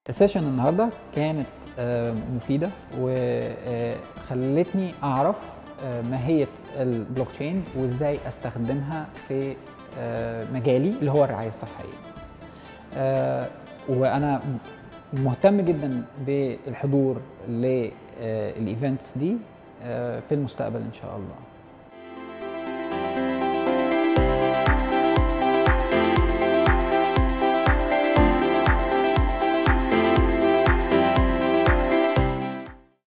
السيشن النهارده كانت آه، مفيده وخلتني اعرف آه، ماهيه البلوك تشين وازاي استخدمها في آه، مجالي اللي هو الرعايه الصحيه. آه، وانا مهتم جدا بالحضور للايفنتس دي آه، في المستقبل ان شاء الله.